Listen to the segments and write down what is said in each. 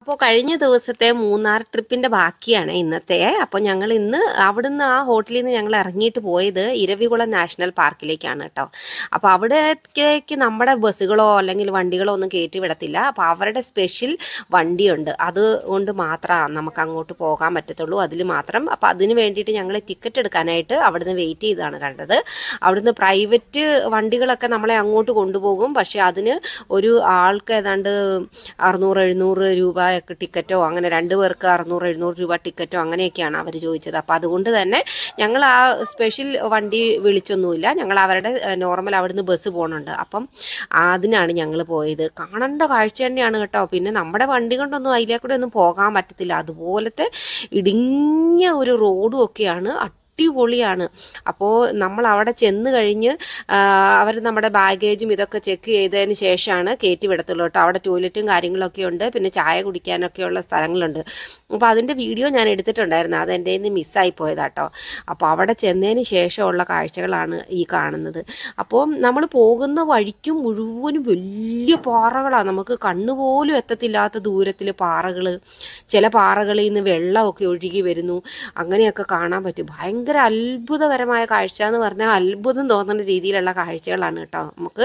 അപ്പോൾ കഴിഞ്ഞ ദിവസത്തെ മൂന്നാർ ട്രിപ്പിൻ്റെ ബാക്കിയാണ് ഇന്നത്തെ അപ്പോൾ ഞങ്ങൾ ഇന്ന് അവിടുന്ന് ആ ഹോട്ടലിൽ നിന്ന് ഞങ്ങൾ ഇറങ്ങിയിട്ട് പോയത് ഇരവികുളം നാഷണൽ പാർക്കിലേക്കാണ് കേട്ടോ അപ്പോൾ അവിടേക്ക് നമ്മുടെ ബസ്സുകളോ അല്ലെങ്കിൽ വണ്ടികളോ ഒന്നും കയറ്റി വിടത്തില്ല അപ്പോൾ അവരുടെ സ്പെഷ്യൽ വണ്ടിയുണ്ട് അതുകൊണ്ട് മാത്രമാണ് നമുക്ക് അങ്ങോട്ട് പോകാൻ പറ്റത്തുള്ളൂ അതിൽ മാത്രം അപ്പോൾ അതിന് വേണ്ടിയിട്ട് ഞങ്ങൾ ടിക്കറ്റ് എടുക്കാനായിട്ട് അവിടുന്ന് വെയിറ്റ് ചെയ്താണ് കണ്ടത് അവിടുന്ന് പ്രൈവറ്റ് വണ്ടികളൊക്കെ നമ്മളെ അങ്ങോട്ട് കൊണ്ടുപോകും പക്ഷേ അതിന് ഒരു ആൾക്ക് ഏതാണ്ട് അറുന്നൂറ് എഴുന്നൂറ് രൂപയൊക്കെ ടിക്കറ്റോ അങ്ങനെ രണ്ട് പേർക്ക് അറുന്നൂറ് എഴുന്നൂറ് രൂപ ടിക്കറ്റോ അങ്ങനെയൊക്കെയാണ് അവർ ചോദിച്ചത് അപ്പോൾ അതുകൊണ്ട് തന്നെ ഞങ്ങൾ ആ സ്പെഷ്യൽ വണ്ടി വിളിച്ചൊന്നുമില്ല ഞങ്ങൾ അവരുടെ നോർമൽ അവിടുന്ന് ബസ് പോകുന്നുണ്ട് അപ്പം അതിനാണ് ഞങ്ങൾ പോയത് കാണേണ്ട കാഴ്ച തന്നെയാണ് കേട്ടോ പിന്നെ നമ്മുടെ വണ്ടി കൊണ്ടൊന്നും അതിലേ കൂടെ ഒന്നും പോകാൻ പറ്റത്തില്ല അതുപോലത്തെ ഇടുങ്ങിയ ഒരു റോഡും ഒക്കെയാണ് അടിപൊളിയാണ് അപ്പോൾ നമ്മൾ അവിടെ ചെന്ന് കഴിഞ്ഞ് അവർ നമ്മുടെ ബാഗേജും ഇതൊക്കെ ചെക്ക് ചെയ്തതിന് ശേഷമാണ് കയറ്റി വിടത്തുള്ളൂ കേട്ടോ അവിടെ ടോയ്ലറ്റും കാര്യങ്ങളൊക്കെ ഉണ്ട് പിന്നെ ചായ കുടിക്കാനൊക്കെയുള്ള സ്ഥലങ്ങളുണ്ട് അപ്പോൾ അതിൻ്റെ വീഡിയോ ഞാൻ എടുത്തിട്ടുണ്ടായിരുന്നു അത് എൻ്റെ നിന്ന് മിസ്സായി പോയതാട്ടോ അപ്പോൾ അവിടെ ചെന്നതിന് ശേഷമുള്ള കാഴ്ചകളാണ് ഈ കാണുന്നത് അപ്പോൾ നമ്മൾ പോകുന്ന വഴിക്കും മുഴുവനും വലിയ പാറകളാണ് നമുക്ക് കണ്ണുപോലും എത്തത്തില്ലാത്ത ദൂരത്തിൽ പാറകൾ ചില പാറകളിൽ നിന്ന് വെള്ളമൊക്കെ ഒഴുകി വരുന്നു അങ്ങനെയൊക്കെ കാണാൻ പറ്റും ഭയങ്കര അത്ഭുതകരമായ കാഴ്ച എന്ന് പറഞ്ഞാൽ അത്ഭുതം തോന്നുന്ന രീതിയിലുള്ള കാഴ്ചകളാണ് കേട്ടോ നമുക്ക്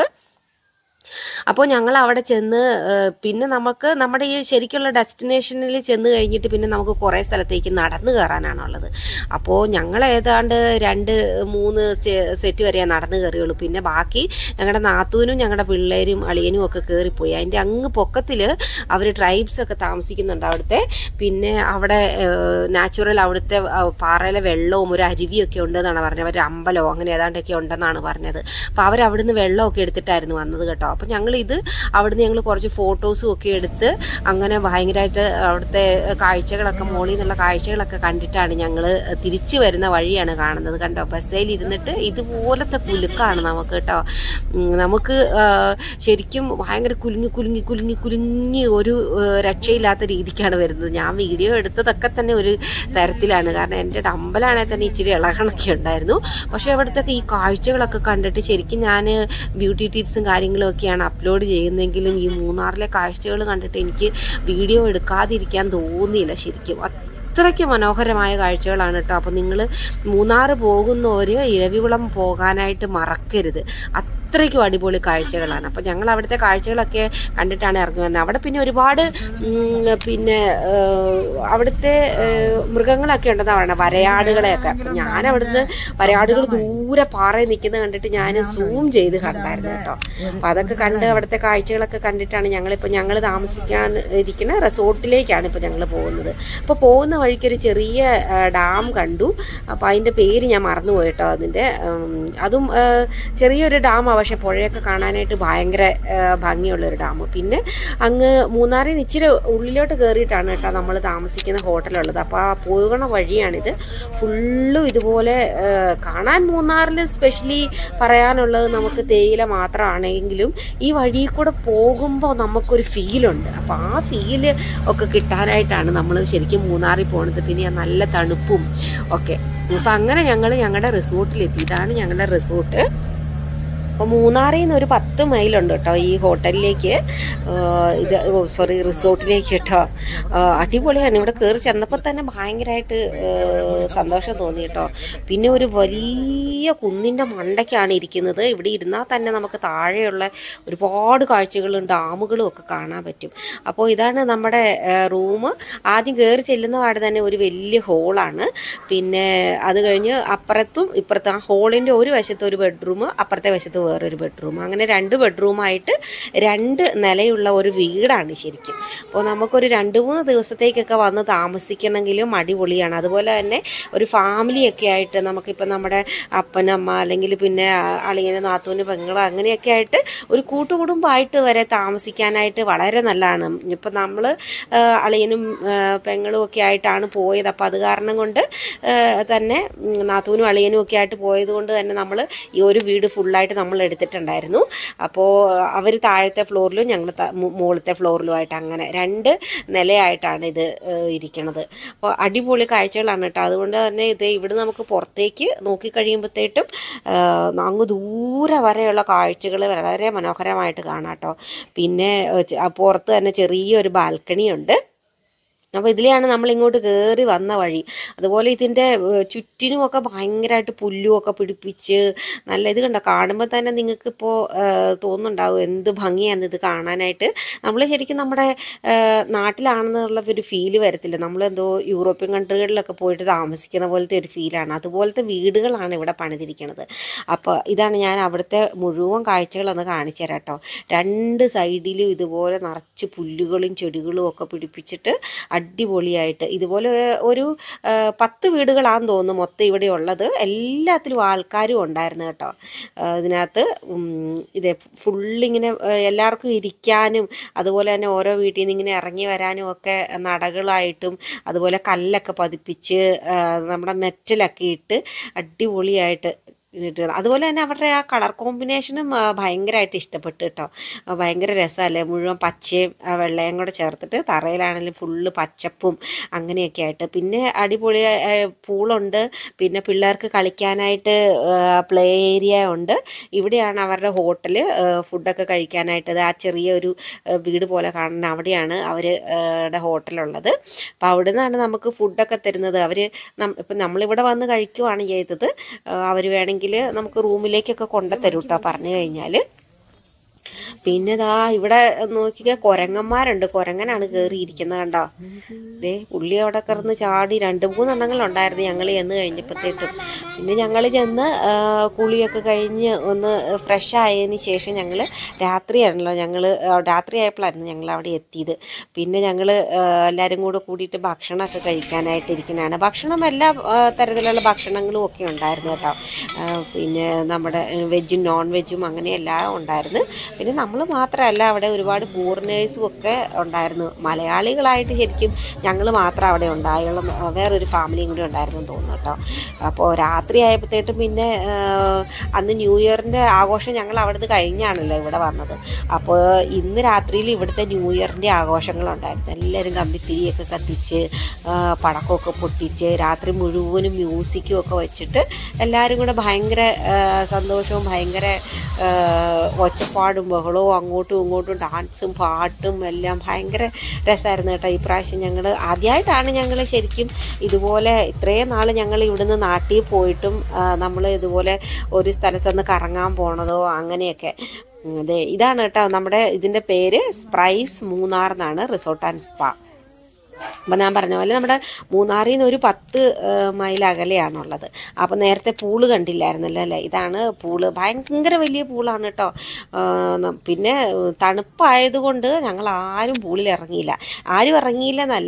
അപ്പോൾ ഞങ്ങൾ അവിടെ ചെന്ന് ഏഹ്, പിന്നെ നമുക്ക് നമ്മുടെ ഈ ശരിക്കുള്ള ഡെസ്റ്റിനേഷനിൽ ചെന്ന് കഴിഞ്ഞിട്ട് പിന്നെ നമുക്ക് കുറേ സ്ഥലത്തേക്ക് നടന്നു കയറാനാണുള്ളത് അപ്പോൾ ഞങ്ങൾ ഏതാണ്ട് രണ്ട് മൂന്ന് സ്റ്റെ- സെറ്റ് വരെ നടന്നു കയറിയുള്ളൂ പിന്നെ ബാക്കി ഞങ്ങളുടെ നാത്തൂനും ഞങ്ങളുടെ പിള്ളേരും അളിയനും ഒക്കെ കയറിപ്പോയി അതിൻ്റെ അങ്ങ് പൊക്കത്തിൽ അവർ ട്രൈബ്സ് ഒക്കെ താമസിക്കുന്നുണ്ട് അവിടുത്തെ പിന്നെ അവിടെ നാച്ചുറൽ അവിടുത്തെ ആ, പാറയിലെ വെള്ളവും ഒരു അരുവിയൊക്കെ ഉണ്ടെന്നാണ് പറഞ്ഞത് അവർ അമ്പലമോ അങ്ങനെ ഏതാണ്ടൊക്കെ ഉണ്ടെന്നാണ് പറഞ്ഞത് അപ്പോൾ അവർ അവിടുന്ന് വെള്ളമൊക്കെ എടുത്തിട്ടായിരുന്നു വന്നത് കേട്ടോ അപ്പോൾ ഞങ്ങൾ ഇത് അവിടുന്ന് ഞങ്ങൾ കുറച്ച് ഫോട്ടോസും ഒക്കെ എടുത്ത് അങ്ങനെ ഭയങ്കരമായിട്ട് അവിടുത്തെ കാഴ്ചകളൊക്കെ മോളിൽ നിന്നുള്ള കാഴ്ചകളൊക്കെ കണ്ടിട്ടാണ് ഞങ്ങൾ തിരിച്ചു വരുന്ന വഴിയാണ് കാണുന്നത് കണ്ടോ ബസ്സിൽ ഇരുന്നിട്ട് ഇതുപോലത്തെ കുലുക്കാണ് നമുക്ക് കേട്ടോ ഉം, നമുക്ക് ആ, ശരിക്കും ഭയങ്കര കുലുങ്ങി കുലുങ്ങി കുലുങ്ങി കുലുങ്ങി ഒരു ആ, രക്ഷയില്ലാത്ത രീതിക്കാണ് വരുന്നത് ഞാൻ വീഡിയോ എടുത്തതൊക്കെ തന്നെ ഒരു തരത്തിലാണ് കാരണം എൻ്റെ ഡമ്പലാണെങ്കിൽ തന്നെ ഇച്ചിരി ഇളകണൊക്കെ ഉണ്ടായിരുന്നു പക്ഷേ അവിടുത്തെ ഈ കാഴ്ചകളൊക്കെ കണ്ടിട്ട് ശരിക്കും ഞാൻ ബ്യൂട്ടി ടിപ്സും കാര്യങ്ങളും ഒക്കെയാണ് അപ്ലോഡ് ചെയ്യുന്നെങ്കിലും ഈ മൂന്നാറിലെ കാഴ്ചകൾ കണ്ടിട്ട് എനിക്ക് വീഡിയോ എടുക്കാതിരിക്കാൻ തോന്നിയില്ല ശരിക്കും അത്രയ്ക്ക് മനോഹരമായ കാഴ്ചകളാണ് കേട്ടോ അപ്പോൾ നിങ്ങൾ മൂന്നാർ പോകുന്നവർ ഇരവികുളം പോകാനായിട്ട് മറക്കരുത് അത്രയ്ക്കും അടിപൊളി കാഴ്ചകളാണ് അപ്പോൾ ഞങ്ങൾ അവിടുത്തെ കാഴ്ചകളൊക്കെ കണ്ടിട്ടാണ് ഇറങ്ങി വന്നത് അവിടെ പിന്നെ ഒരുപാട് ഉം, പിന്നെ ഏഹ്, അവിടുത്തെ ഏഹ്, മൃഗങ്ങളൊക്കെ ഉണ്ടെന്നാണ് പറയുന്നത് വരയാടുകളെയൊക്കെ അപ്പം ഞാൻ അവിടുന്ന് വരയാടുകൾ ദൂരെ പാറയിൽ നിൽക്കുന്നത് കണ്ടിട്ട് ഞാൻ സൂം ചെയ്ത് കണ്ടായിരുന്നു കേട്ടോ അപ്പോൾ അതൊക്കെ കണ്ട് അവിടുത്തെ കാഴ്ചകളൊക്കെ കണ്ടിട്ടാണ് ഞങ്ങളിപ്പോൾ ഞങ്ങൾ താമസിക്കാൻ ഇരിക്കുന്ന റിസോർട്ടിലേക്കാണ് ഇപ്പോൾ ഞങ്ങൾ പോകുന്നത് അപ്പോൾ പോകുന്ന വഴിക്കൊരു ചെറിയ ആ, ഡാം കണ്ടു അപ്പോൾ അതിൻ്റെ പേര് ഞാൻ മറന്നുപോയി കേട്ടോ അതിൻ്റെ ഉം, അതും ആ, ചെറിയൊരു ഡാമാണ് പക്ഷേ പുഴയൊക്കെ കാണാനായിട്ട് ഭയങ്കര ആ, ഭംഗിയുള്ളൊരു ഡാം പിന്നെ അങ്ങ് മൂന്നാറിൽ നിന്ന് ഇച്ചിരി ഉള്ളിലോട്ട് കയറിയിട്ടാണ് കേട്ടോ നമ്മൾ താമസിക്കുന്ന ഹോട്ടലുള്ളത് അപ്പോൾ ആ പോകുന്ന വഴിയാണിത് ഫുള്ളും ഇതുപോലെ ആ, കാണാൻ മൂന്നാറിൽ സ്പെഷ്യലി പറയാനുള്ളത് നമുക്ക് തേയില മാത്രമാണെങ്കിലും ഈ വഴിയിൽ കൂടെ പോകുമ്പോൾ നമുക്കൊരു ഫീലുണ്ട് അപ്പോൾ ആ ഫീല് ഒക്കെ കിട്ടാനായിട്ടാണ് നമ്മൾ ശരിക്കും മൂന്നാറിൽ പോണത് പിന്നെ ആ നല്ല തണുപ്പും ഒക്കെ അപ്പം അങ്ങനെ ഞങ്ങൾ ഞങ്ങളുടെ റിസോർട്ടിലെത്തി ഇതാണ് ഞങ്ങളുടെ റിസോർട്ട് അപ്പോൾ മൂന്നാറിൽ നിന്ന് ഒരു പത്ത് മൈലുണ്ട് കേട്ടോ ഈ ഹോട്ടലിലേക്ക് ആഹ് ഇത് സോറി റിസോർട്ടിലേക്ക് കേട്ടോ ആഹ് അടിപൊളിയാണ് ഇവിടെ കയറി ചെന്നപ്പോൾ തന്നെ ഭയങ്കരമായിട്ട് ആഹ് സന്തോഷം തോന്നി കേട്ടോ പിന്നെ ഒരു വലിയ കുന്നിൻ്റെ മണ്ടയ്ക്കാണ് ഇരിക്കുന്നത് ഇവിടെ ഇരുന്നാൽ തന്നെ നമുക്ക് താഴെയുള്ള ഒരുപാട് കാഴ്ചകളും ഡാമുകളും ഒക്കെ കാണാൻ പറ്റും അപ്പോൾ ഇതാണ് നമ്മുടെ റൂം ആദ്യം കയറി ചെല്ലുന്ന പാട് തന്നെ ഒരു വലിയ ഹോളാണ് പിന്നെ അത് കഴിഞ്ഞ് അപ്പുറത്തും ഇപ്പുറത്തും ആ ഹോളിൻ്റെ ഒരു വശത്ത് ഒരു ബെഡ്റൂം അപ്പുറത്തെ വശത്ത് വേറൊരു ബെഡ്റൂം അങ്ങനെ രണ്ട് ബെഡ്റൂമായിട്ട് രണ്ട് നിലയുള്ള ഒരു വീടാണ് ശരിക്കും അപ്പോൾ നമുക്കൊരു രണ്ട് മൂന്ന് ദിവസത്തേക്കൊക്കെ വന്ന് താമസിക്കണമെങ്കിലും അടിപൊളിയാണ് അതുപോലെ തന്നെ ഒരു ഫാമിലിയൊക്കെ ആയിട്ട് നമുക്കിപ്പോൾ നമ്മുടെ അപ്പനമ്മ അല്ലെങ്കിൽ പിന്നെ അളിയന് നാത്തൂന് പെങ്ങള് അങ്ങനെയൊക്കെ ആയിട്ട് ഒരു കൂട്ടുകുടുംബമായിട്ട് വരെ താമസിക്കാനായിട്ട് വളരെ നല്ലതാണ് ഇപ്പം നമ്മൾ അളിയനും ആ, പെങ്ങളും ഒക്കെ ആയിട്ടാണ് പോയത് അപ്പോൾ അത് കാരണം കൊണ്ട് ആ, തന്നെ ഉം, നാത്തൂനും അളിയനും ഒക്കെ ആയിട്ട് പോയത് കൊണ്ട് തന്നെ നമ്മൾ ഈ ഒരു വീട് ഫുള്ളായിട്ട് നമ്മൾ എടുത്തിട്ടുണ്ടായിരുന്നു അപ്പോൾ അവർ താഴത്തെ ഫ്ലോറിലും ഞങ്ങൾ മുകളിലത്തെ ഫ്ലോറിലുമായിട്ട് അങ്ങനെ രണ്ട് നിലയായിട്ടാണ് ഇത് ഏഹ്, ഇരിക്കണത് അപ്പോൾ അടിപൊളി കാഴ്ചകളാണ് കേട്ടോ അതുകൊണ്ട് തന്നെ ഇത് ഇവിടെ നമുക്ക് പുറത്തേക്ക് നോക്കിക്കഴിയുമ്പോഴത്തേട്ടും ഏഹ്, അങ്ങ് ദൂരെ വരെയുള്ള കാഴ്ചകൾ വളരെ മനോഹരമായിട്ട് കാണാം കേട്ടോ പിന്നെ ഏഹ്, ചെ- ആ പുറത്ത് തന്നെ ചെറിയൊരു ബാൽക്കണി ഉണ്ട് അപ്പോൾ ഇതിലെയാണ് നമ്മൾ ഇങ്ങോട്ട് കയറി വന്ന വഴി അതുപോലെ ഇതിൻ്റെ ഏഹ്, ചുറ്റിനുമൊക്കെ ഭയങ്കരമായിട്ട് പുല്ലുമൊക്കെ പിടിപ്പിച്ച് നല്ല ഇത് കണ്ടോ കാണുമ്പോൾ തന്നെ നിങ്ങൾക്ക് ഇപ്പോൾ തോന്നുന്നുണ്ടാവും എന്ത് ഭംഗിയാണ് ഇത് കാണാനായിട്ട് നമ്മൾ ശരിക്കും നമ്മുടെ ഏഹ്, നാട്ടിലാണെന്നുള്ള ഒരു ഫീല് വരത്തില്ല നമ്മളെന്തോ യൂറോപ്യൻ കൺട്രികളിലൊക്കെ പോയിട്ട് താമസിക്കുന്ന പോലത്തെ ഒരു ഫീലാണ് അതുപോലത്തെ വീടുകളാണ് ഇവിടെ പണിതിരിക്കുന്നത് അപ്പോൾ ഇതാണ് ഞാൻ അവിടുത്തെ മുഴുവൻ കാഴ്ചകളൊന്ന് കാണിച്ചു തരാം കേട്ടോ രണ്ട് സൈഡിലും ഇതുപോലെ നിറച്ച് പുല്ലുകളും ചെടികളും ഒക്കെ പിടിപ്പിച്ചിട്ട് അടിപൊളിയായിട്ട് ഇതുപോലെ ഒരു ആ, പത്ത് വീടുകളാണെന്ന് തോന്നുന്നു മൊത്തം ഇവിടെ ഉള്ളത് എല്ലാത്തിലും ആൾക്കാരും ഉണ്ടായിരുന്നു കേട്ടോ ആ, ഇതിനകത്ത് ഉം, ഇത് ഫുള്ളിങ്ങനെ ആ, എല്ലാവർക്കും ഇരിക്കാനും അതുപോലെ തന്നെ ഓരോ വീട്ടിൽ നിന്ന് ഇങ്ങനെ ഇറങ്ങി വരാനും ഒക്കെ നടകളായിട്ടും അതുപോലെ കല്ലൊക്കെ പതിപ്പിച്ച് ആ, നമ്മുടെ മെറ്റലൊക്കെ ഇട്ട് അടിപൊളിയായിട്ട് ഇട്ടിരുന്നത്. അതുപോലെ തന്നെ അവരുടെ ആ കളർ കോമ്പിനേഷനും ആ, ഭയങ്കരമായിട്ട് ഇഷ്ടപ്പെട്ടു കേട്ടോ ആ, ഭയങ്കര രസമല്ലേ മുഴുവൻ പച്ചയും ആ, വെള്ളയും കൂടെ ചേർത്തിട്ട് തറയിലാണെങ്കിലും ഫുള്ള് പച്ചപ്പും അങ്ങനെയൊക്കെ ആയിട്ട് പിന്നെ അടിപൊളി ആ, പൂളുണ്ട് പിന്നെ പിള്ളേർക്ക് കളിക്കാനായിട്ട് പ്ലേ ഏരിയ ഉണ്ട് ഇവിടെയാണ് അവരുടെ ഹോട്ടൽ ഫുഡൊക്കെ കഴിക്കാനായിട്ട് ഇത് ആ ചെറിയൊരു ആ, വീട് പോലെ കാണുന്ന അവിടെയാണ് അവർ ഹോട്ടലുള്ളത് അപ്പോൾ അവിടെ നിന്നാണ് നമുക്ക് ഫുഡൊക്കെ തരുന്നത് അവർ ഇപ്പം നമ്മളിവിടെ വന്ന് കഴിക്കുവാണ് ചെയ്തത് അവർ വേണമെങ്കിൽ നമുക്ക് റൂമിലേക്കൊക്കെ കൊണ്ടുതരും കേട്ടോ പറഞ്ഞു കഴിഞ്ഞാൽ പിന്നെ ദാ ഇവിടെ നോക്കിക്ക കുരങ്ങന്മാരുണ്ട് കുരങ്ങനാണ് കയറിയിരിക്കുന്നത് കണ്ടോ ദേ പുള്ളി അവിടെ കിടന്ന് ചാടി രണ്ട് മൂന്നെണ്ണങ്ങൾ ഉണ്ടായിരുന്നു ഞങ്ങൾ ചെന്ന് കഴിഞ്ഞപ്പോഴത്തേട്ടും പിന്നെ ഞങ്ങൾ ചെന്ന് ആ, കുളിയൊക്കെ കഴിഞ്ഞ് ഒന്ന് ഫ്രഷ് ആയതിന് ശേഷം ഞങ്ങൾ രാത്രിയാണല്ലോ ഞങ്ങൾ രാത്രി ആയപ്പോഴായിരുന്നു ഞങ്ങൾ അവിടെ എത്തിയത് പിന്നെ ഞങ്ങൾ എല്ലാവരും കൂടെ കൂടിയിട്ട് ഭക്ഷണമൊക്കെ കഴിക്കാനായിട്ട് ഇരിക്കുന്നതാണ് ഭക്ഷണം എല്ലാ ആ, തരത്തിലുള്ള ഭക്ഷണങ്ങളും ഒക്കെ ഉണ്ടായിരുന്നു കേട്ടോ ആ, പിന്നെ നമ്മുടെ വെജും നോൺ വെജും അങ്ങനെ എല്ലാം ഉണ്ടായിരുന്നു പിന്നെ നമ്മൾ മാത്രമല്ല അവിടെ ഒരുപാട് ഫോറിനേഴ്സും ഒക്കെ ഉണ്ടായിരുന്നു മലയാളികളായിട്ട് ശരിക്കും ഞങ്ങൾ മാത്രം അവിടെ ഉണ്ടായുള്ളൂ ആ, വേറൊരു ഫാമിലിയും കൂടി ഉണ്ടായിരുന്നു എന്ന് തോന്നുന്നു കേട്ടോ അപ്പോൾ രാത്രി ആയപ്പോഴത്തേട്ടും പിന്നെ ആ, അന്ന് ന്യൂ ഇയറിൻ്റെ ആഘോഷം ഞങ്ങൾ അവിടുന്ന് കഴിഞ്ഞാണല്ലോ ഇവിടെ വന്നത് അപ്പോൾ ഇന്ന് രാത്രിയിൽ ഇവിടുത്തെ ന്യൂ ഇയറിൻ്റെ ആഘോഷങ്ങളുണ്ടായിരുന്നു എല്ലാവരും കമ്പിത്തിരിയൊക്കെ കത്തിച്ച് ആ, പടക്കമൊക്കെ പൊട്ടിച്ച് രാത്രി മുഴുവനും മ്യൂസിക്കും ഒക്കെ വെച്ചിട്ട് എല്ലാവരും കൂടെ ഭയങ്കര ആ, സന്തോഷവും ഭയങ്കര ആ, ഒച്ചപ്പാടും ബഹളവും അങ്ങോട്ടും ഇങ്ങോട്ടും ഡാൻസും പാട്ടും എല്ലാം ഭയങ്കര രസമായിരുന്നു കേട്ടോ ഈ പ്രാവശ്യം ഞങ്ങൾ ആദ്യമായിട്ടാണ് ഞങ്ങൾ ശരിക്കും ഇതുപോലെ ഇത്രയും നാൾ ഞങ്ങൾ ഇവിടുന്ന് നാട്ടിൽ പോയിട്ടും നമ്മൾ ഇതുപോലെ ഒരു സ്ഥലത്തുനിന്ന് കറങ്ങാൻ പോണതോ അങ്ങനെയൊക്കെ ഉം, അതെ ഇതാണ് കേട്ടോ നമ്മുടെ ഇതിൻ്റെ പേര് സ്പ്രൈസ് മൂന്നാർ എന്നാണ് റിസോർട്ട് ആൻഡ് സ്പാ അപ്പം ഞാൻ പറഞ്ഞ പോലെ നമ്മുടെ മൂന്നാറിൽ നിന്ന് ഒരു പത്ത് ഏഹ്, മൈൽ അകലെയാണുള്ളത് അപ്പോൾ നേരത്തെ പൂള് കണ്ടില്ലായിരുന്നല്ലോ അല്ലേ ഇതാണ് പൂള് ഭയങ്കര വലിയ പൂളാണ് കേട്ടോ ഏഹ്, ന- പിന്നെ ഏഹ്, തണുപ്പായതുകൊണ്ട് ഞങ്ങൾ ആരും പൂളിൽ ഇറങ്ങിയില്ല ആരും ഇറങ്ങിയില്ല എന്നല്ല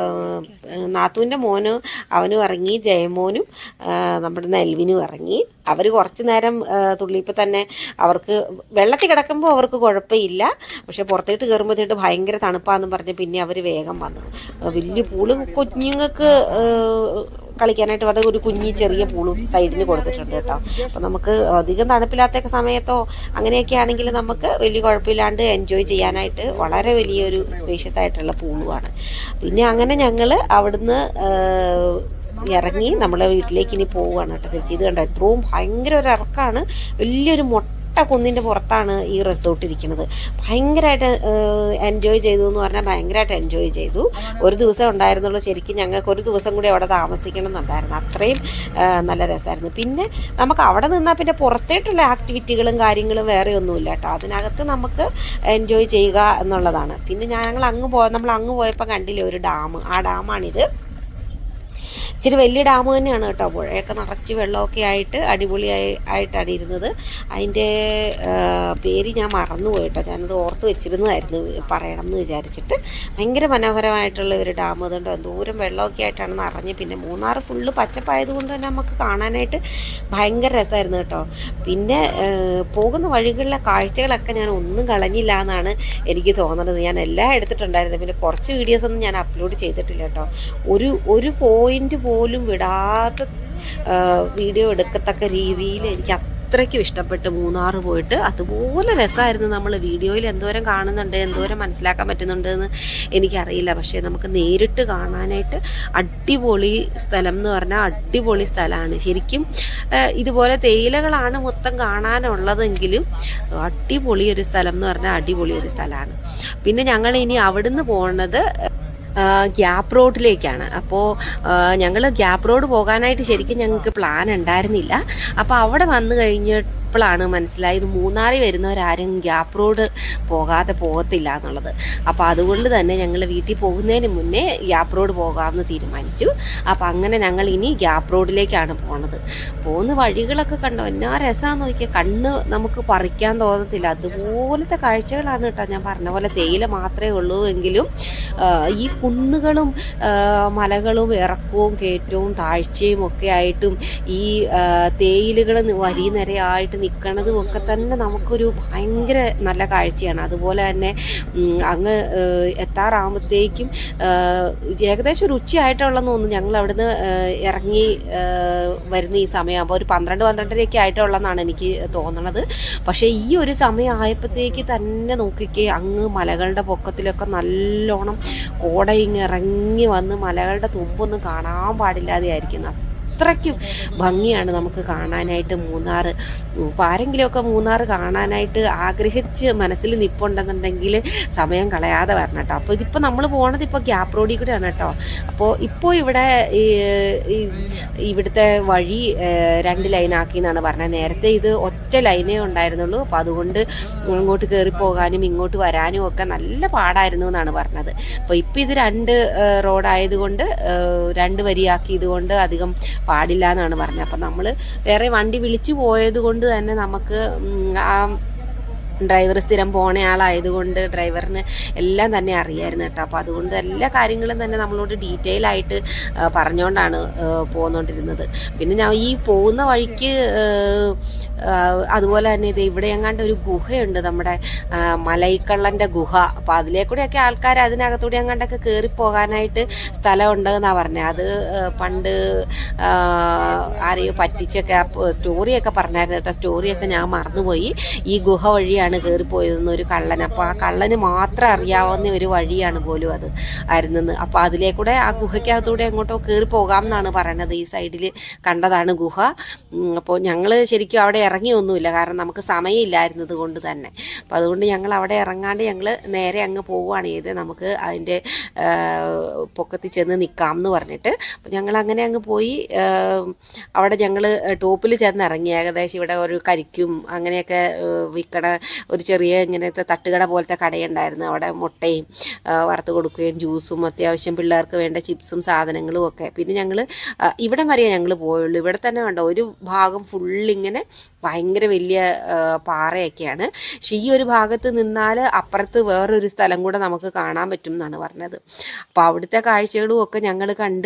നാത്തൂൻ്റെ മോനും അവനും ഇറങ്ങി ജയമോനും ഏഹ്, നമ്മുടെ നെൽവിനും ഇറങ്ങി അവർ കുറച്ച് നേരം ഏഹ്, തുള്ളിയപ്പോൾ തന്നെ അവർക്ക് വെള്ളത്തിൽ കിടക്കുമ്പോൾ അവർക്ക് കുഴപ്പമില്ല പക്ഷെ പുറത്തേട്ട് കയറുമ്പോഴത്തേട്ട് ഭയങ്കര തണുപ്പാന്ന് പറഞ്ഞ് പിന്നെ അവർ വേഗം വന്നു ഏഹ് വലിയ പൂള് കുഞ്ഞുങ്ങൾക്ക് ഏഹ്, കളിക്കാനായിട്ട് വളരെ ഒരു കുഞ്ഞി ചെറിയ പൂളും സൈഡിന് കൊടുത്തിട്ടുണ്ട് കേട്ടോ അപ്പോൾ നമുക്ക് അധികം തണുപ്പില്ലാത്ത സമയത്തോ അങ്ങനെയൊക്കെ ആണെങ്കിൽ നമുക്ക് വലിയ കുഴപ്പമില്ലാണ്ട് എൻജോയ് ചെയ്യാനായിട്ട് വളരെ വലിയൊരു സ്പേഷ്യസ് ആയിട്ടുള്ള പൂളുമാണ് പിന്നെ അങ്ങനെ ഞങ്ങൾ അവിടുന്ന് ഏഹ്, ഇറങ്ങി നമ്മളെ വീട്ടിലേക്ക് ഇനി പോവുകയാണ് കേട്ടോ തിരിച്ച് ഇത് കണ്ടോ എത്രയും ഭയങ്കര ഒരു ഇറക്കാണ് വലിയൊരു മൊട്ട കുന്നിൻ്റെ പുറത്താണ് ഈ റിസോർട്ട് ഇരിക്കുന്നത് ഭയങ്കരമായിട്ട് എൻജോയ് ചെയ്തു എന്ന് പറഞ്ഞാൽ ഭയങ്കരമായിട്ട് എൻജോയ് ചെയ്തു ഒരു ദിവസം ഉണ്ടായിരുന്നുള്ളൂ ശരിക്കും ഞങ്ങൾക്ക് ഒരു ദിവസം കൂടി അവിടെ താമസിക്കണം എന്നുണ്ടായിരുന്നു അത്രയും ആ, നല്ല രസമായിരുന്നു പിന്നെ നമുക്ക് അവിടെ നിന്നാൽ പിന്നെ പുറത്തേട്ടുള്ള ആക്ടിവിറ്റികളും കാര്യങ്ങളും വേറെ ഒന്നുമില്ല കേട്ടോ അതിനകത്ത് നമുക്ക് എൻജോയ് ചെയ്യുക എന്നുള്ളതാണ് പിന്നെ ഞങ്ങൾ അങ്ങ് പോ നമ്മൾ അങ്ങ് പോയപ്പോൾ കണ്ടില്ലേ ഒരു ഡാം ആ ഡാമാണിത് ഇച്ചിരി വലിയ ഡാം തന്നെയാണ് കേട്ടോ പുഴയൊക്കെ നിറച്ച് വെള്ളമൊക്കെ ആയിട്ട് അടിപൊളിയായി ആയിട്ടാണ് ഇരുന്നത് അതിൻ്റെ പേര് ഞാൻ മറന്നുപോയി കേട്ടോ ഞാനത് ഓർത്ത് വെച്ചിരുന്നതായിരുന്നു പറയണം എന്ന് വിചാരിച്ചിട്ട് ഭയങ്കര മനോഹരമായിട്ടുള്ള ഒരു ഡാം അതുകൊണ്ട് എന്തോരം വെള്ളമൊക്കെ ആയിട്ടാണ് നിറഞ്ഞ് പിന്നെ മൂന്നാർ ഫുള്ള് പച്ചപ്പായതുകൊണ്ട് തന്നെ നമുക്ക് കാണാനായിട്ട് ഭയങ്കര രസമായിരുന്നു കേട്ടോ പിന്നെ ആ, പോകുന്ന വഴികളിലെ കാഴ്ചകളൊക്കെ ഞാൻ ഒന്നും കളഞ്ഞില്ല എന്നാണ് എനിക്ക് തോന്നുന്നത് ഞാൻ എല്ലാം എടുത്തിട്ടുണ്ടായിരുന്നു പിന്നെ കുറച്ച് വീഡിയോസ് ഒന്നും ഞാൻ അപ്ലോഡ് ചെയ്തിട്ടില്ല കേട്ടോ ഒരു ഒരു പോയിന്റ് പോലും വിടാത്ത ആ, വീഡിയോ എടുക്കത്തക്ക രീതിയിൽ എനിക്ക് അത്രയ്ക്കും ഇഷ്ടപ്പെട്ട് മൂന്നാർ പോയിട്ട് അതുപോലെ രസമായിരുന്നു നമ്മൾ വീഡിയോയിൽ എന്തോരം കാണുന്നുണ്ട് എന്തോരം മനസ്സിലാക്കാൻ പറ്റുന്നുണ്ട് എന്ന് എനിക്കറിയില്ല പക്ഷേ നമുക്ക് നേരിട്ട് കാണാനായിട്ട് അടിപൊളി സ്ഥലം എന്ന് പറഞ്ഞാൽ അടിപൊളി സ്ഥലമാണ് ശരിക്കും ആ, ഇതുപോലെ തേയിലകളാണ് മൊത്തം കാണാനുള്ളതെങ്കിലും അടിപൊളി ഒരു സ്ഥലം എന്ന് പറഞ്ഞാൽ അടിപൊളി ഒരു സ്ഥലമാണ് പിന്നെ ഞങ്ങൾ ഇനി അവിടുന്ന് പോകുന്നത് ഗ്യാപ്പ് റോഡിലേക്കാണ് അപ്പോൾ ഞങ്ങൾ ഗ്യാപ്പ് റോഡ് പോകാനായിട്ട് ശരിക്കും ഞങ്ങൾക്ക് പ്ലാൻ ഉണ്ടായിരുന്നില്ല അപ്പോൾ അവിടെ വന്നു കഴിഞ്ഞപ്പോഴാണ് മനസ്സിലായത് മൂന്നാറിൽ വരുന്നവരാരും ഗ്യാപ്പ് റോഡ് പോകാതെ പോകത്തില്ല എന്നുള്ളത് അപ്പോൾ അതുകൊണ്ട് തന്നെ ഞങ്ങൾ വീട്ടിൽ പോകുന്നതിന് മുന്നേ ഗ്യാപ്പ് റോഡ് പോകാമെന്ന് തീരുമാനിച്ചു അപ്പോൾ അങ്ങനെ ഞങ്ങൾ ഇനി ഗ്യാപ്പ് റോഡിലേക്കാണ് പോണത് പോകുന്ന വഴികളൊക്കെ കണ്ടോ എന്നാ രസമാണെന്ന് നോക്കിയാൽ കണ്ണ് നമുക്ക് പറിക്കാൻ തോന്നത്തില്ല അതുപോലത്തെ കാഴ്ചകളാണ് കേട്ടോ ഞാൻ പറഞ്ഞ പോലെ തേയില മാത്രമേ ഉള്ളൂ എങ്കിലും ആ, ഈ കുന്നുകളും ആ, മലകളും ഇറക്കവും കയറ്റവും താഴ്ചയും ഒക്കെ ആയിട്ടും ഈ തേയിലുകൾ വരി നിരയായിട്ട് നിൽക്കണതും ഒക്കെ തന്നെ നമുക്കൊരു ഭയങ്കര നല്ല കാഴ്ചയാണ് അതുപോലെ തന്നെ ഉം, അങ്ങ് ഏഹ്, എത്താറാകുമ്പോഴത്തേക്കും ഏഹ്, ഏകദേശം ഒരു ഉച്ചയായിട്ടുള്ളതെന്ന് തോന്നുന്നു ഞങ്ങൾ അവിടുന്ന് ഏഹ്, ഇറങ്ങി ഏഹ്, വരുന്ന ഈ സമയമാകുമ്പോൾ ഒരു പന്ത്രണ്ട് പന്ത്രണ്ടരയൊക്കെ ആയിട്ടുള്ളതെന്നാണ് എനിക്ക് തോന്നണത് പക്ഷേ ഈ ഒരു സമയം ആയപ്പോഴത്തേക്ക് തന്നെ നോക്കിക്കേ അങ്ങ് മലകളുടെ പൊക്കത്തിലൊക്കെ നല്ലോണം കോട ഇങ്ങ് ഇറങ്ങി വന്ന് മലകളുടെ തുമ്പൊന്നും കാണാൻ പാടില്ലാതെ ആയിരിക്കുന്നു അത്രയ്ക്കും ഭംഗിയാണ് നമുക്ക് കാണാനായിട്ട് മൂന്നാർ അപ്പോൾ ആരെങ്കിലുമൊക്കെ മൂന്നാർ കാണാനായിട്ട് ആഗ്രഹിച്ച് മനസ്സിൽ നിൽപ്പുണ്ടെന്നുണ്ടെങ്കിൽ സമയം കളയാതെ വരണം കേട്ടോ അപ്പോൾ ഇതിപ്പോൾ നമ്മൾ പോണത് ഇപ്പോൾ ഗ്യാപ്പ് റോഡിൽ കൂടെയാണ് കേട്ടോ അപ്പോൾ ഇപ്പോൾ ഇവിടെ ഈ ഈ ഇവിടുത്തെ വഴി ഏഹ്, രണ്ട് ലൈനാക്കി എന്നാണ് പറഞ്ഞത് നേരത്തെ ഇത് ഒറ്റ ലൈനേ ഉണ്ടായിരുന്നുള്ളൂ അപ്പോൾ അതുകൊണ്ട് അങ്ങോട്ട് കയറി പോകാനും ഇങ്ങോട്ട് വരാനും ഒക്കെ നല്ല പാടായിരുന്നു എന്നാണ് പറഞ്ഞത് അപ്പോൾ ഇപ്പം ഇത് രണ്ട് ഏഹ്, റോഡായതുകൊണ്ട് ഏഹ്, രണ്ട് വരിയാക്കിയത് കൊണ്ട് അധികം പാടില്ല എന്നാണ് പറഞ്ഞത് അപ്പം നമ്മൾ വേറെ വണ്ടി വിളിച്ചു പോയത് കൊണ്ട് തന്നെ നമുക്ക് ഉം, ആ ഡ്രൈവർ സ്ഥിരം പോണ ആളായതുകൊണ്ട് ഡ്രൈവറിന് എല്ലാം തന്നെ അറിയായിരുന്നു കേട്ടോ അപ്പോൾ അതുകൊണ്ട് എല്ലാ കാര്യങ്ങളും തന്നെ നമ്മളോട് ഡീറ്റെയിൽ ആയിട്ട് ആ, പറഞ്ഞുകൊണ്ടാണ് ആ, പോന്നുകൊണ്ടിരുന്നത് പിന്നെ ഞാൻ ഈ പോകുന്ന വഴിക്ക് ആ, ആ, അതുപോലെ തന്നെ ഇത് ഇവിടെ എങ്ങാണ്ട് ഒരു ഗുഹയുണ്ട് നമ്മുടെ ആ, മലൈക്കള്ളൻ്റെ ഗുഹ അപ്പോൾ അതിലേക്കൂടെയൊക്കെ ആൾക്കാർ അതിനകത്തൂടെ എങ്ങാണ്ടൊക്കെ കയറി പോകാനായിട്ട് സ്ഥലമുണ്ട് എന്നാണ് പറഞ്ഞത് അത് ആ, പണ്ട് ആ, ആരെയോ പറ്റിച്ചൊക്കെ ആ സ്റ്റോറിയൊക്കെ പറഞ്ഞായിരുന്നു കേട്ടോ സ്റ്റോറിയൊക്കെ ഞാൻ മറന്നുപോയി ഈ ഗുഹ വഴിയാണ് കയറിപ്പോയതെന്ന് ഒരു കള്ളൻ അപ്പോൾ ആ കള്ളന് മാത്രം അറിയാവുന്ന ഒരു വഴിയാണ് പോലും അത് ആയിരുന്നെന്ന് അപ്പോൾ അതിലേക്കൂടെ ആ ഗുഹയ്ക്കകത്തൂടെ എങ്ങോട്ടോ കയറി പോകാം എന്നാണ് പറയണത് ഈ സൈഡിൽ കണ്ടതാണ് ഗുഹ ഉം, അപ്പോൾ ഞങ്ങൾ ശരിക്കും അവിടെ ഇറങ്ങിയൊന്നുമില്ല കാരണം നമുക്ക് സമയമില്ലായിരുന്നത് കൊണ്ട് തന്നെ അപ്പോൾ അതുകൊണ്ട് ഞങ്ങൾ അവിടെ ഇറങ്ങാണ്ട് ഞങ്ങൾ നേരെ അങ്ങ് പോവുകയാണ് ചെയ്ത് നമുക്ക് അതിൻ്റെ ആ, പൊക്കത്തിൽ ചെന്ന് നിൽക്കാം എന്ന് പറഞ്ഞിട്ട് അപ്പോൾ ഞങ്ങൾ അങ്ങനെ അങ്ങ് പോയി ആ, അവിടെ ഞങ്ങൾ ടോപ്പിൽ ചെന്ന് ഇറങ്ങി ഏകദേശം ഇവിടെ ഒരു കരിക്കും അങ്ങനെയൊക്കെ ആ, വിൽക്കണ ഒരു ചെറിയ ഇങ്ങനത്തെ തട്ടുകട പോലത്തെ കടയുണ്ടായിരുന്നു അവിടെ മുട്ടയും ആ, വറുത്ത് കൊടുക്കുകയും ജ്യൂസും അത്യാവശ്യം പിള്ളേർക്ക് വേണ്ട ചിപ്സും സാധനങ്ങളും ഒക്കെ പിന്നെ ഞങ്ങൾ ഇവിടെ വരെയേ ഞങ്ങൾ പോയുള്ളൂ ഇവിടെ തന്നെ കണ്ടോ ഒരു ഭാഗം ഫുള്ളിങ്ങനെ ഭയങ്കര വലിയ ആ, പാറയൊക്കെയാണ് പക്ഷേ ഈ ഒരു ഭാഗത്ത് നിന്നാൽ അപ്പുറത്ത് വേറൊരു സ്ഥലം കൂടെ നമുക്ക് കാണാൻ പറ്റും എന്നാണ് പറഞ്ഞത് അപ്പോൾ അവിടുത്തെ കാഴ്ചകളും ഒക്കെ ഞങ്ങൾ കണ്ട്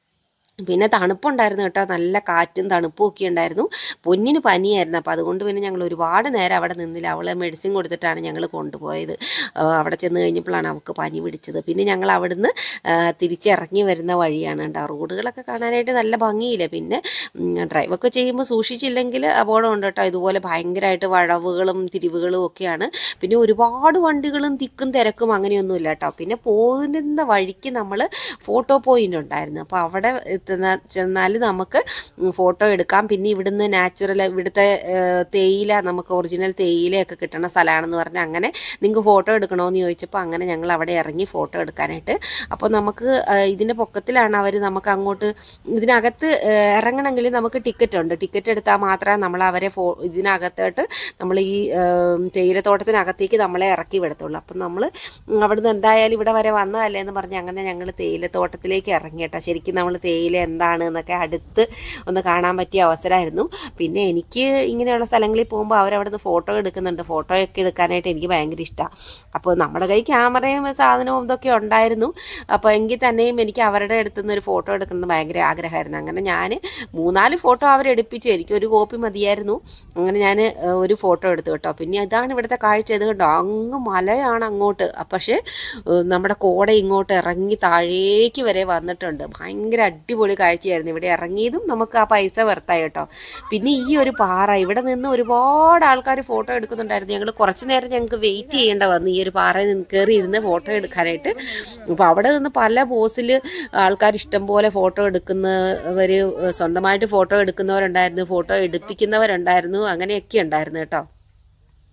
പിന്നെ തണുപ്പുണ്ടായിരുന്നു കേട്ടോ നല്ല കാറ്റും തണുപ്പും ഒക്കെ ഉണ്ടായിരുന്നു പൊന്നിന് പനിയായിരുന്നു അപ്പോൾ അതുകൊണ്ട് പിന്നെ ഞങ്ങൾ ഒരുപാട് നേരം അവിടെ നിന്നില്ല അവളെ മെഡിസിൻ കൊടുത്തിട്ടാണ് ഞങ്ങൾ കൊണ്ടുപോയത് ആ, അവിടെ ചെന്ന് കഴിഞ്ഞപ്പോഴാണ് അവൾക്ക് പനി പിടിച്ചത് പിന്നെ ഞങ്ങൾ അവിടുന്ന് ആ, തിരിച്ചിറങ്ങി വരുന്ന വഴിയാണ് കേട്ടോ റോഡുകളൊക്കെ കാണാനായിട്ട് നല്ല ഭംഗിയില്ല പിന്നെ ഉം, ഡ്രൈവൊക്കെ ചെയ്യുമ്പോൾ സൂക്ഷിച്ചില്ലെങ്കിൽ അപകടമുണ്ട് കേട്ടോ ഇതുപോലെ ഭയങ്കരമായിട്ട് വളവുകളും തിരിവുകളും ഒക്കെയാണ് പിന്നെ ഒരുപാട് വണ്ടികളും തിക്കും തിരക്കും അങ്ങനെയൊന്നുമില്ല കേട്ടോ പിന്നെ പോകുന്ന വഴിക്ക് നമ്മൾ ഫോട്ടോ പോയിന്റ് ഉണ്ടായിരുന്നു അപ്പോൾ അവിടെ എത്തുന്ന ചെന്നാൽ നമുക്ക് ഫോട്ടോ എടുക്കാം പിന്നെ ഇവിടുന്ന് നാച്ചുറൽ ഇവിടുത്തെ ഏഹ്, തേയില നമുക്ക് ഒറിജിനൽ തേയിലയൊക്കെ കിട്ടുന്ന സ്ഥലമാണെന്ന് പറഞ്ഞാൽ അങ്ങനെ നിങ്ങൾക്ക് ഫോട്ടോ എടുക്കണമെന്ന് ചോദിച്ചപ്പോൾ അങ്ങനെ ഞങ്ങൾ അവിടെ ഇറങ്ങി ഫോട്ടോ എടുക്കാനായിട്ട് അപ്പോൾ നമുക്ക് ഏഹ്, ഇതിൻ്റെ പൊക്കത്തിലാണ് അവർ നമുക്ക് അങ്ങോട്ട് ഇതിനകത്ത് ഏഹ്, ഇറങ്ങണമെങ്കിൽ നമുക്ക് ടിക്കറ്റ് ഉണ്ട് ടിക്കറ്റ് എടുത്താൽ മാത്രമേ നമ്മൾ അവരെ ഫോ ഇതിനകത്തോട്ട് നമ്മൾ ഈ ഏഹ്, തേയിലത്തോട്ടത്തിനകത്തേക്ക് നമ്മളെ ഇറക്കി വിടത്തുള്ളൂ അപ്പം നമ്മൾ അവിടുന്ന് എന്തായാലും ഇവിടെ വരെ വന്നതല്ലേ എന്ന് പറഞ്ഞ് അങ്ങനെ ഞങ്ങൾ തേയിലത്തോട്ടത്തിലേക്ക് ഇറങ്ങി കേട്ടോ ശരിക്കും നമ്മൾ തേയില എന്താണ് എന്നൊക്കെ അടുത്ത് ഒന്ന് കാണാൻ പറ്റിയ അവസരമായിരുന്നു പിന്നെ എനിക്ക് ഇങ്ങനെയുള്ള സ്ഥലങ്ങളിൽ പോകുമ്പോൾ അവരവിടെ നിന്ന് ഫോട്ടോ എടുക്കുന്നുണ്ട് ഫോട്ടോ ഒക്കെ എടുക്കാനായിട്ട് എനിക്ക് ഭയങ്കര ഇഷ്ടമാണ് അപ്പോൾ നമ്മുടെ കൈ ക്യാമറയും സാധനവും ഇതൊക്കെ ഉണ്ടായിരുന്നു അപ്പോൾ എങ്കിൽ തന്നെയും എനിക്ക് അവരുടെ അടുത്ത് നിന്ന് ഒരു ഫോട്ടോ എടുക്കുന്നത് ഭയങ്കര ആഗ്രഹമായിരുന്നു അങ്ങനെ ഞാൻ മൂന്നാല് ഫോട്ടോ അവരെടുപ്പിച്ചു എനിക്ക് ഒരു കോപ്പി മതിയായിരുന്നു അങ്ങനെ ഞാൻ ഒരു ഫോട്ടോ എടുത്തു കേട്ടോ പിന്നെ ഇതാണ് ഇവിടുത്തെ കാഴ്ച ഇത് കണ്ടോ അങ്ങ് മലയാണ് അങ്ങോട്ട് അ- പക്ഷേ ഏഹ്, നമ്മുടെ കോട ഇങ്ങോട്ട് ഇറങ്ങി താഴേക്ക് വരെ വന്നിട്ടുണ്ട് ഭയങ്കര അടിപൊളി കാഴ്ചയായിരുന്നു ഇവിടെ ഇറങ്ങിയതും നമുക്ക് ആ പൈസ വെറുത്തായി കേട്ടോ പിന്നെ ഈ ഒരു പാറ ഇവിടെ നിന്ന് ഒരുപാട് ആൾക്കാർ ഫോട്ടോ എടുക്കുന്നുണ്ടായിരുന്നു ഞങ്ങൾ കുറച്ച് നേരം ഞങ്ങൾക്ക് വെയിറ്റ് ചെയ്യേണ്ട വന്നു ഈ ഒരു പാറയിൽ നിന്ന് കയറി ഇരുന്ന് ഫോട്ടോ എടുക്കാനായിട്ട് അപ്പോൾ അവിടെ നിന്ന് പല പോസിൽ ആൾക്കാർ ഇഷ്ടം പോലെ ഫോട്ടോ എടുക്കുന്നവർ സ്വന്തമായിട്ട് ഫോട്ടോ എടുക്കുന്നവരുണ്ടായിരുന്നു ഫോട്ടോ എടുപ്പിക്കുന്നവരുണ്ടായിരുന്നു അങ്ങനെയൊക്കെ ഉണ്ടായിരുന്നു കേട്ടോ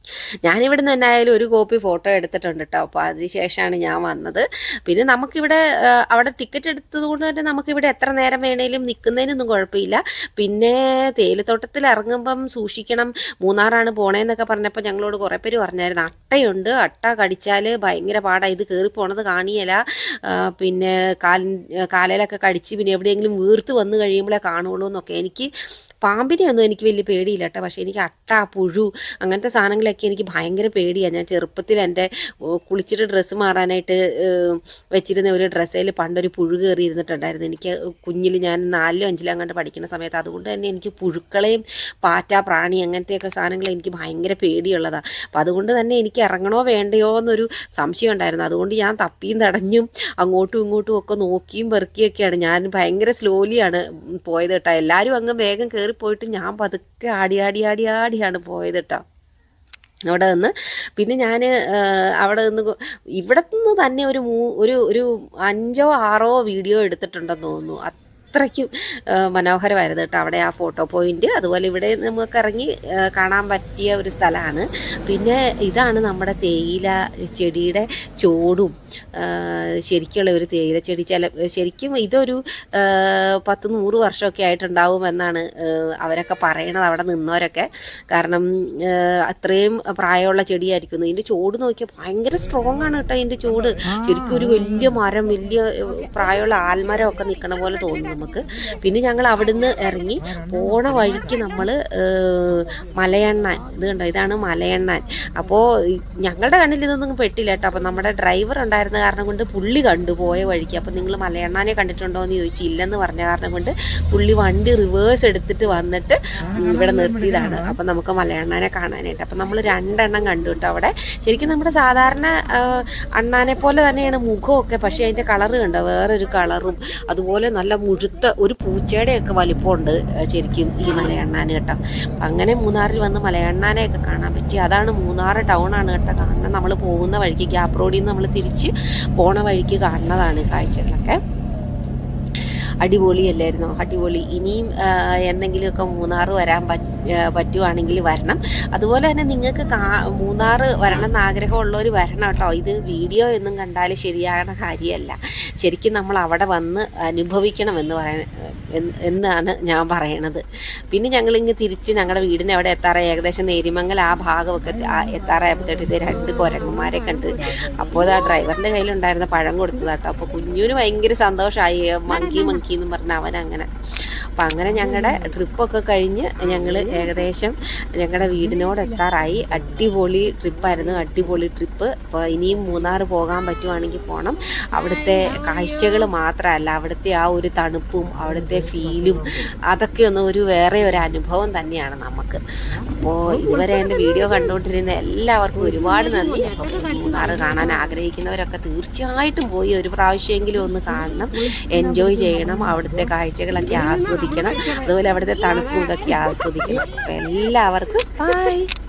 ഞാനിവിടുന്ന് എന്നായാലും ഒരു കോപ്പി ഫോട്ടോ എടുത്തിട്ടുണ്ട് കേട്ടോ അപ്പോൾ അതിനുശേഷമാണ് ഞാൻ വന്നത് പിന്നെ നമുക്കിവിടെ ആ, അവിടെ ടിക്കറ്റ് എടുത്തത് കൊണ്ട് തന്നെ നമുക്കിവിടെ എത്ര നേരം വേണേലും നിൽക്കുന്നതിനൊന്നും കുഴപ്പമില്ല പിന്നെ തേയിലത്തോട്ടത്തിൽ ഇറങ്ങുമ്പം സൂക്ഷിക്കണം മൂന്നാറാണ് പോണേന്നൊക്കെ പറഞ്ഞപ്പോൾ ഞങ്ങളോട് കുറേ പേര് പറഞ്ഞായിരുന്നു അട്ടയുണ്ട് അട്ട കടിച്ചാൽ ഭയങ്കര പാടാണ് ഇത് കയറി പോണത് കാണിയല ആ, പിന്നെ കാലിൻ കാലയിലൊക്കെ കടിച്ച് പിന്നെ എവിടെയെങ്കിലും വീർത്ത് വന്ന് കഴിയുമ്പോഴേ കാണുള്ളൂ എന്നൊക്കെ എനിക്ക് പാമ്പിനെ ഒന്നും എനിക്ക് വലിയ പേടിയില്ല കേട്ടോ പക്ഷേ എനിക്ക് അട്ട പുഴു അങ്ങനത്തെ സാധനങ്ങളൊക്കെ എനിക്ക് ഭയങ്കര പേടിയാണ് ഞാൻ ചെറുപ്പത്തിൽ എൻ്റെ ഓ, കുളിച്ചിട്ട് ഡ്രസ്സ് മാറാനായിട്ട് ഏഹ്, വെച്ചിരുന്ന ഒരു ഡ്രസ്സിൽ പണ്ടൊരു പുഴു കയറി ഇരുന്നിട്ടുണ്ടായിരുന്നു എനിക്ക് കുഞ്ഞിൽ ഞാൻ നാലിലോ അഞ്ചിലോ അങ്ങോട്ട് പഠിക്കുന്ന സമയത്ത് അതുകൊണ്ട് തന്നെ എനിക്ക് പുഴുക്കളെയും പാറ്റ പ്രാണി അങ്ങനത്തെയൊക്കെ സാധനങ്ങൾ എനിക്ക് ഭയങ്കര പേടിയുള്ളതാണ് അപ്പോൾ അതുകൊണ്ട് തന്നെ എനിക്ക് ഇറങ്ങണോ വേണ്ടയോ എന്നൊരു സംശയം ഉണ്ടായിരുന്നു അതുകൊണ്ട് ഞാൻ തപ്പിയും തടഞ്ഞും അങ്ങോട്ടും ഇങ്ങോട്ടും ഒക്കെ നോക്കിയും പെറുക്കിയൊക്കെയാണ് ഞാൻ ഭയങ്കര സ്ലോലിയാണ് പോയത് കേട്ടോ എല്ലാവരും അങ്ങ് വേഗം കയറിപ്പോയിട്ട് ഞാൻ പതുക്കെ ആടി ആടി ആടി ആടിയാണ് പോയത് കേട്ടോ അവിടെ നിന്ന് പിന്നെ ഞാൻ അവിടെ നിന്ന് കൊ- ഇവിടെ നിന്ന് തന്നെ ഒരു മൂ ഒരു ഒരു അഞ്ചോ ആറോ വീഡിയോ എടുത്തിട്ടുണ്ടെന്ന് തോന്നുന്നു അത്രയ്ക്കും ആ, മനോഹരമായിരുന്നു കേട്ടോ അവിടെ ആ ഫോട്ടോ പോയിന്റ് അതുപോലെ ഇവിടെ നമുക്ക് ഇറങ്ങി ആ, കാണാൻ പറ്റിയ ഒരു സ്ഥലമാണ് പിന്നെ ഇതാണ് നമ്മുടെ തേയില ചെടിയുടെ ചോടും ആ, ശരിക്കുള്ള ഒരു തേയില ചെടി ചില ശരിക്കും ഇതൊരു ആ, പത്ത് നൂറ് വർഷമൊക്കെ ആയിട്ടുണ്ടാവുമെന്നാണ് ആ, അവരൊക്കെ പറയണത് അവിടെ നിന്നവരൊക്കെ കാരണം ആ, അത്രയും പ്രായമുള്ള ചെടിയായിരിക്കും ഇതിൻ്റെ ചോട് നോക്കിയാൽ ഭയങ്കര സ്ട്രോങ് ആണ് കേട്ടോ ഇതിൻ്റെ ചോട് ശരിക്കും ഒരു വലിയ മരം വലിയ ഏഹ്, പ്രായമുള്ള ആൽമരം ഒക്കെ നിൽക്കണ പോലെ തോന്നും നമുക്ക് പിന്നെ ഞങ്ങൾ അവിടുന്ന് ഇറങ്ങി പോണ വഴിക്ക് നമ്മൾ മലയണ്ണാൻ ഇത് കണ്ടോ ഇതാണ് മലയണ്ണാൻ അപ്പോൾ ഞങ്ങളുടെ കണ്ണിൽ ഇതൊന്നും പെട്ടില്ല കേട്ടോ അപ്പോൾ നമ്മുടെ ഡ്രൈവർ ഉണ്ടായിരുന്ന കാരണം കൊണ്ട് പുള്ളി കണ്ടു പോയ വഴിക്ക് അപ്പോൾ നിങ്ങൾ മലയണ്ണാനെ കണ്ടിട്ടുണ്ടോ എന്ന് ചോദിച്ചു ഇല്ലെന്ന് പറഞ്ഞ കാരണം കൊണ്ട് പുള്ളി വണ്ടി റിവേഴ്സ് എടുത്തിട്ട് വന്നിട്ട് ഉം, ഇവിടെ നിർത്തിയതാണ് അപ്പം നമുക്ക് മലയണ്ണാനെ കാണാനായിട്ട് അപ്പം നമ്മൾ രണ്ടെണ്ണം കണ്ടു കേട്ടോ അവിടെ ശരിക്കും നമ്മുടെ സാധാരണ ആ, അണ്ണാനെ പോലെ തന്നെയാണ് മുഖമൊക്കെ പക്ഷേ അതിൻ്റെ കളറ് കണ്ടോ വേറൊരു കളറും അതുപോലെ നല്ല മുഴുത്ത ഒരു പൂച്ചയുടെയൊക്കെ വലിപ്പമുണ്ട് ആ, ശരിക്കും ഈ മലയണ്ണാൻ കേട്ടോ അപ്പം അങ്ങനെ മൂന്നാറിൽ വന്ന് മലയണ്ണാനെയൊക്കെ കാണാൻ പറ്റി അതാണ് മൂന്നാർ ടൗൺ ആണ് കേട്ടോ കാരണം നമ്മൾ പോകുന്ന വഴിക്ക് ഗ്യാപ്പ് റോഡിൽ നിന്ന് നമ്മൾ തിരിച്ച് പോണ വഴിക്ക് കാണുന്നതാണ് ഈ കാഴ്ചകളൊക്കെ അടിപൊളിയല്ലായിരുന്നോ അടിപൊളി ഇനിയും ആ, എന്തെങ്കിലുമൊക്കെ മൂന്നാർ വരാൻ പറ്റ പറ്റുവാണെങ്കിൽ വരണം അതുപോലെ തന്നെ നിങ്ങൾക്ക് കാ മൂന്നാർ വരണം എന്ന് ആഗ്രഹമുള്ളവർ വരണം കേട്ടോ ഇത് വീഡിയോ ഒന്നും കണ്ടാൽ ശരിയാകണ കാര്യമല്ല ശരിക്കും നമ്മൾ അവിടെ വന്ന് അനുഭവിക്കണം എന്ന് പറയാൻ എന്ന് എന്നാണ് ഞാൻ പറയണത് പിന്നെ ഞങ്ങളിങ്ങ് തിരിച്ച് ഞങ്ങളുടെ വീടിന് അവിടെ എത്താറായി ഏകദേശം നേരിമംഗൽ ആ ഭാഗമൊക്കെ ആ- എത്താറായപ്പോഴത്തേട്ട് ഇത് രണ്ട് കുരങ്ങന്മാരെ കണ്ട് അപ്പോൾ ആ ഡ്രൈവറിൻ്റെ കയ്യിലുണ്ടായിരുന്ന പഴം കൊടുത്തതാട്ടോ അപ്പോൾ കുഞ്ഞുന് ഭയങ്കര സന്തോഷമായി മങ്കി മങ്കി എന്നും പറഞ്ഞ അവൻ അങ്ങനെ അപ്പം അങ്ങനെ ഞങ്ങളുടെ ട്രിപ്പൊക്കെ കഴിഞ്ഞ് ഞങ്ങൾ ഏകദേശം ഞങ്ങളുടെ വീടിനോട് എത്താറായി അടിപൊളി ട്രിപ്പായിരുന്നു അടിപൊളി ട്രിപ്പ് അപ്പോൾ ഇനിയും മൂന്നാർ പോകാൻ പറ്റുവാണെങ്കിൽ പോകണം അവിടുത്തെ കാഴ്ചകൾ മാത്രമല്ല അവിടുത്തെ ആ ഒരു തണുപ്പും അവിടുത്തെ ഫീലും അതൊക്കെ ഒന്ന് ഒരു വേറെ ഒരു അനുഭവം തന്നെയാണ് നമുക്ക് അപ്പോൾ ഇതുവരെ എൻ്റെ വീഡിയോ കണ്ടുകൊണ്ടിരുന്ന എല്ലാവർക്കും ഒരുപാട് നന്ദി അപ്പോൾ മൂന്നാർ കാണാൻ ആഗ്രഹിക്കുന്നവരൊക്കെ തീർച്ചയായിട്ടും പോയി ഒരു പ്രാവശ്യമെങ്കിലും ഒന്ന് കാണണം എൻജോയ് ചെയ്യണം അവിടുത്തെ കാഴ്ചകളൊക്കെ ആസ്വദിക്കണം അതുപോലെ അവിടുത്തെ തണുപ്പും ഇതൊക്കെ ആസ്വദിക്കണം അപ്പം എല്ലാവർക്കും ബൈ